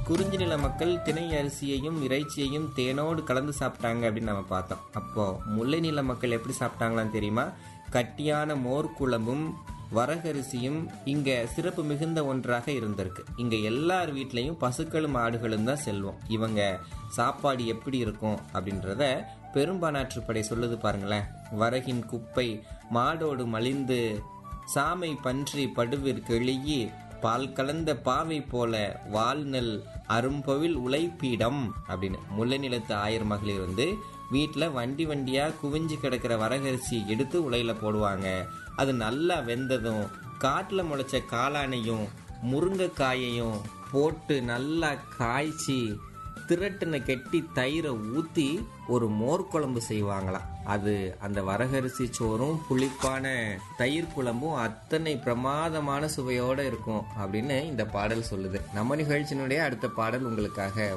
குறிஞ்சி நில மக்கள் திணை அரிசியையும் இறைச்சியையும் தேனோடு கலந்து சாப்பிட்டாங்க அப்படின்னு நம்ம பார்த்தோம் அப்போ முல்லை நில மக்கள் எப்படி சாப்பிட்டாங்களான்னு தெரியுமா கட்டியான மோர் குழம்பும் வரகரிசியும் இங்க சிறப்பு மிகுந்த ஒன்றாக இருந்திருக்கு இங்க எல்லார் வீட்லயும் பசுக்களும் ஆடுகளும் தான் செல்வம் இவங்க சாப்பாடு எப்படி இருக்கும் அப்படின்றத பெரும்பானாற்றுப்படை சொல்லுது பாருங்களேன் வரகின் குப்பை மாடோடு மலிந்து சாமை பன்றி படுவிற் கெளியி பால் கலந்த பாவை போல வாழ்நெல் அரும்பொவில் உழைப்பீடம் அப்படின்னு முல்லை நிலத்து ஆயர் மகளிர் வந்து வீட்டில் வண்டி வண்டியா குவிஞ்சு கிடக்கிற வரகரிசி எடுத்து உலையில போடுவாங்க அது நல்லா வெந்ததும் காட்டுல முளைச்ச காளானையும் முருங்கைக்காயையும் போட்டு நல்லா காய்ச்சி திரட்டின கெட்டி தயிரை ஊற்றி ஒரு மோர் குழம்பு செய்வாங்களாம் அது அந்த வரகரிசி சோறும் புளிப்பான தயிர் குழம்பும் அத்தனை பிரமாதமான சுவையோட இருக்கும் அப்படின்னு இந்த பாடல் சொல்லுது நம்ம நிகழ்ச்சியினுடைய அடுத்த பாடல் உங்களுக்காக